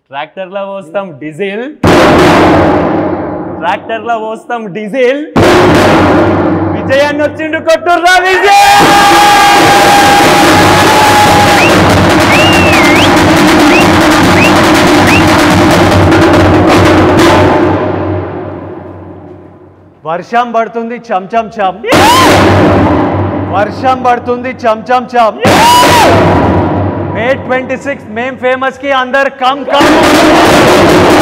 ట్రాక్టర్లో పోస్తాం డీజిల్ ట్రాక్టర్లో పోస్తాం డీజిల్ విజయాన్ని వచ్చిండు కొట్టుర్రా విజయ్ వర్షం పడుతుంది చమ్ చమ్ చమ్ వర్షం పడుతుంది చమ్ చమ్ చమ్ మే ట్వంటీ సిక్స్ మేం ఫేమస్ కి అందరు కమ్ కమ్